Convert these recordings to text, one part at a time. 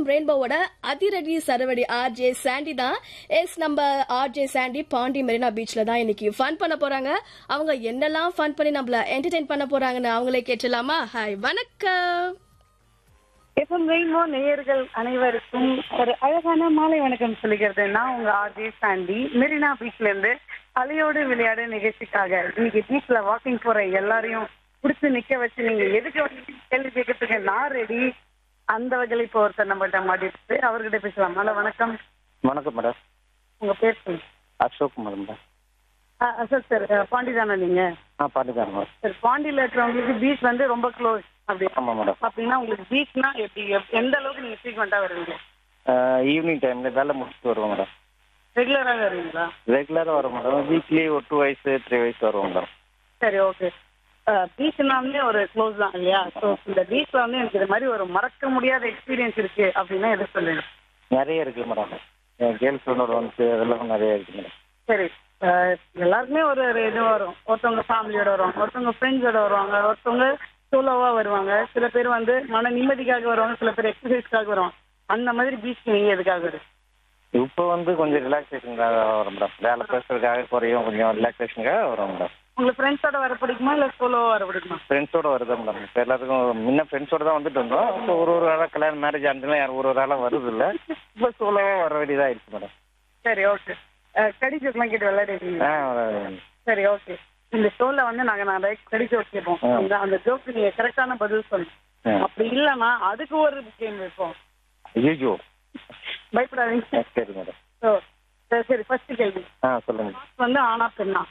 FM ரெயின்போவோட அதிரடி சரவடி RJ Chandy தான் S நம்ம ஆர்ஜே சாண்டி பாண்டி மெரினா பீச்ல தான் இன்னைக்கு ஃபன் பண்ண போறாங்க அவங்க என்னெல்லாம் ஃபன் பண்ணி நம்மள என்டர்டெயின் பண்ண போறாங்கன்னு அவங்களே கேட்டலாமா ஹாய் வணக்கம் எஃப்எம் ரெயின்போ நேயர்கள் அனைவருக்கும் ஒரு அழகான மாலை வணக்கம் சொல்லிக்கிறது நான் உங்க ஆர்ஜே சாண்டி மெரினா பீச்ல இருந்து அலையோடு விளையாடு நிகழ்ச்சிக்காக இன்னைக்கு பீச்ல வாக்கிங் போற எல்லாரையும் பிடிச்சு நிக்க வச்சு நீங்க எதுக்கு வந்து கேள்வி கேட்கறதுக்கு நான் ரெடி அந்த வகையில் இப்போ ஒருத்தர் நம்மகிட்ட மாட்டிட்டு அவர்கிட்ட பேசலாம் ஹலோ வணக்கம் வணக்கம் மேடம் உங்க பேர் சொல்லுங்க அசோக் குமார் மேடம் ஆ, சார் சார் பாண்டி தானே நீங்க ஆ பாட்டுக்காரன் மேடம் சார் பாண்டியில இருக்கிறவங்களுக்கு பீச் வந்து ரொம்ப க்ளோஸ் அப்படி ஆமாம் மேடம் அப்படின்னா உங்களுக்கு பீச்னா எப்படி எப்- எந்த அளவுக்கு நீங்க ஃப்ரீக்வெண்டா வருவீங்க ஈவினிங் டைமில் வேலை முடிச்சுட்டு வருவோம் மேடம் ரெகுலராக வருவீங்களா ரெகுலராக வரும் மேடம் வீக்லி ஒரு டூ வயசு த்ரீ வயசு வருவோம் மேடம் சரி ஓகே பீச்னாலே ஒரு க்ளோஸ் தான் இல்லையா ஸோ இந்த பீச்ல வந்து எனக்கு இது மாதிரி ஒரு மறக்க முடியாத எக்ஸ்பீரியன்ஸ் இருக்கு அப்படின்னா எது சொல்லுங்க நிறைய இருக்குது மேடம் கேர்ள்ஸ் ஃப்ரெண்டோட வந்து அதெல்லாம் நிறைய இருக்குது மேடம் சரி அஹ், எல்லாருக்குமே ஒரு ஒரு இது வரும் ஒருத்தவங்க ஃபேமிலியோட வருவாங்க ஒருத்தவங்க ஃப்ரெண்ட்ஸோட வருவாங்க ஒருத்தவங்க சோலோவா வருவாங்க சில பேர் வந்து மன நிம்மதிக்காக வருவாங்க சில பேர் எக்ஸசைஸ்க்காக வருவாங்க அந்த மாதிரி பீச் நீங்க எதுக்காக வருது இப்போ வந்து கொஞ்சம் ரிலாக்ஸேஷனுக்காக வரும் மேடம் வேலை பேசுறதுக்காக குறையும் கொஞ்சம் ரிலாக்ஸேஷனுக்காக வரும் மேடம் உங்களுக்கு ஃப்ரெண்ட்ஸோட வர பிடிக்குமா இல்லை சோலோவா வர பிடிக்குமா ஃப்ரெண்ட்ஸோட வருது மேடம் இப்போ எல்லாத்துக்கும் முன்ன ஃப்ரெண்ட்ஸோட தான் வந்துட்டு இருந்தோம் இப்போ ஒரு ஒரு ஆளாக கல்யாணம் மேரேஜ் ஆனதுலாம் யாரும் ஒரு ஒரு ஆளாக வருது இல்லை இப்போ சோலோவாக வர வேண்டியதாக ஆயிடுச்சு மேடம் சரி ஓகே கடி ஜோக்லாம் கேட்டு விளையாடுறீங்க ஆ வர- சரி ஓகே இந்த ஷோல வந்து நாங்க நிறைய கடி ஜோக் கேட்போம் ஆ. அந்த- அந்த ஜோக்கு நீங்க கரெக்டான பதில் சொல்லணும் ஆ. அப்படி இல்லைன்னா அதுக்கு ஒரு கேம் வைப்போம் ஐயோ பயப்படாதீங்க சரி மேடம் So, சரி, சரி ஃபர்ஸ்ட் கேள்வி ஆ சொல்லுங்க வந்து ஆனா பெண்ணா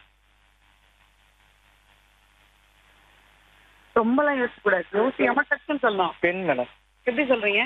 ரொம்பலாம் யோசிக்க கூடாது யோசிக்காம டக்குன்னு சொல்லணும் பெண் மேடம் எப்படி சொல்றீங்க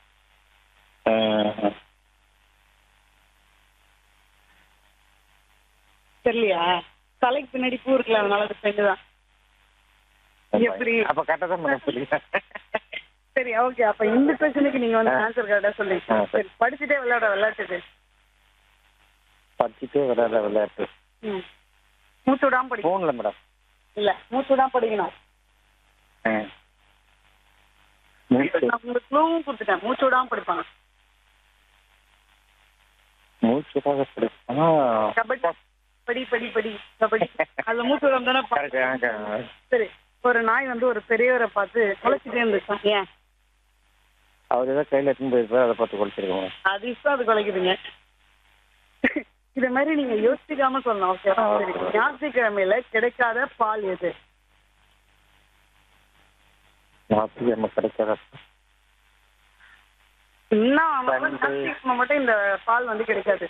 தெரியலையா தலைக்கு பின்னாடி பூ இருக்குல்ல அதனால அது பெண்ணு தான் எப்படி? அப்ப கரெக்டா தான் மேடம் புரியுது சரி ஓகே அப்ப இந்த கொஸ்டினுக்கு நீங்க வந்து ஆ. ஆன்சர் கரெக்டா சொல்லுங்க ஆ, சரி. சரி படிச்சுட்டே விளையாட விளையாட்டுது படிச்சுட்டே விளையாடுற விளையாட்டு ம் மூச்சு விடாம படிக்கணும் போன்ல மேடம் இல்ல மூச்சு விடாம படிக்கணும் மூச்சு நான் உங்களுக்கு க்ளூவும் கொடுத்துட்டேன் மூச்சு விடாம படிப்பாங்க மூச்சுக்காக படிச்சா கபடி படி படி படி கபடி அதுல மூச்சு விடாம தானே பா- கரெக்ட் ஆ சரி ஒரு நாய் வந்து ஒரு பெரியவரை பார்த்து குலைச்சிட்டே இருந்துச்சான் ஏன் அவர் ஏதோ கையில எடுத்துன்னு போயிருப்பாரு அதை பார்த்து குளிச்சிருக்கோம் மேடம் அது இஷ்டம் அது குலைக்குதுங்க இது மாதிரி நீங்க யோசிக்காம சொல்லணும் ஓகே ஆ, சரி okay. ஞாயிற்றுக்கிழமையில கிடைக்காத பால் எது மாத்தி நம்ம கிடைக்காத இன்னும் அவன் வந்து- ஞாயிற்றுக்கிழமை மட்டும் இந்த பால் வந்து கிடைக்காது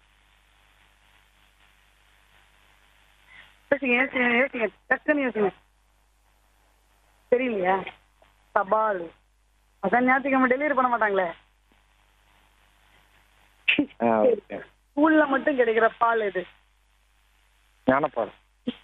யோசிங்க யோசிங்க யோசிங்க டக்குன்னு யோசிங்க தெரியலையா தபால் அதான் ஞாயிற்றுக்கிழமை டெலிவரி பண்ண மாட்டாங்களே ஆ ஓகே ஸ்கூல்ல மட்டும் கிடைக்கிற பால் எது ஞானப்பால்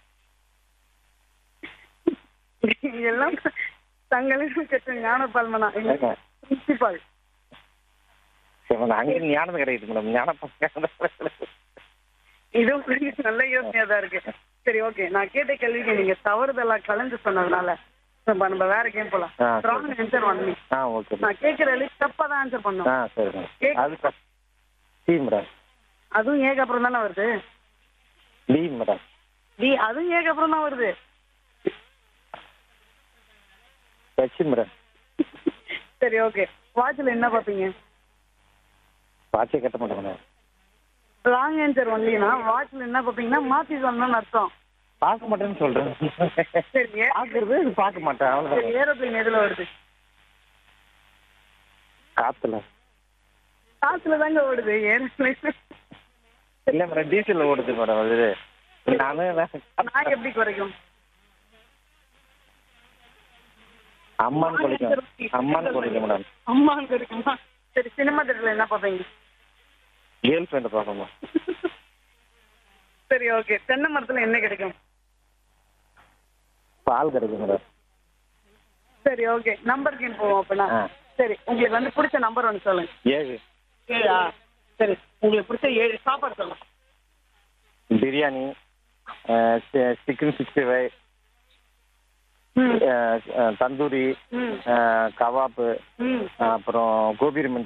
எல்லாம் தங்களுக்கு கெட்ட ஞானப்பால் மனா ஆமா. பிரின்சிபால் சரி மேடம் அங்கே ஞானம் கிடைக்குது மேடம் ஞானப்பால் இது உங்களுக்கு நல்ல யோசனையா தான் இருக்கு சரி ஓகே நான் கேட்ட கேள்விக்கு நீங்க தவறுதெல்லாம் கலந்து சொன்னதுனால நம்ம நம்ம வேற கேம் போலாம் ஆ, சரி. ராங் ஆன்சர் ஒன் ஆ ஓகே நான் கேட்கிற கேள்வி தப்பா தான் ஆன்சர் ஆ பண்ணும் சரி மேடம் கேக்- அது சி மேடம் அதுவும் ஏக்கு அப்புறம் தானே வருது டி மேடம் டி அதுவும் ஏக்கு அப்புறம் தான் வருது ஹெச் மேடம் சரி ஓகே வாட்ச்ல என்ன பாப்பீங்க வாட்சே கட்ட மாட்டேன் மேடம் ராங் ஆன்சர் ஒன்லினா வாட்ச்ல என்ன பாப்பீங்கன்னா மாத்தி சொல்லணும்னு அர்த்தம் பார்க்க மாட்டேன்னு சொல்றேன் சரி ஏ- பார்க்கறது இது பார்க்க மாட்டேன் சரி அவ்வளோதான் ஏரோப்ளைன் எதுல வருது காத்துல காத்துல தாங்க ஓடுது ஏரோப்ளைன் இல்ல மேடம் டீசல்ல ஓடுது மேடம் அது நானும் நான் எப்படி குறைக்கும் அம்மான்னு குளிக்கும் அம்மான்னு குளிக்கும் மேடம் அம்மா அங்க இருக்குமா சரி சினிமா தேட்டர்ல என்ன பாப்பீங்க கேர்ள் ஃப்ரெண்டை பார்க்கணும் சரி ஓகே தென்னை மரத்துல என்ன கிடைக்கும் பால் கிடைக்கும் மேடம் சரி ஓகே நம்பர் கேம் போவோம் அப்படின்னா ஆ. சரி உங்களுக்கு வந்து பிடிச்ச நம்பர் ஒன்று சொல்லுங்க ஏழு ஏழா சரி உங்களுக்கு பிடிச்ச ஏழு சாப்பாடு சொல்லுங்க பிரியாணி சிக்கன் சிக்ஸ்டி ஃபைவ் ம் தந்தூரி ம் கவாப்பு ம் அப்புறம் கோபி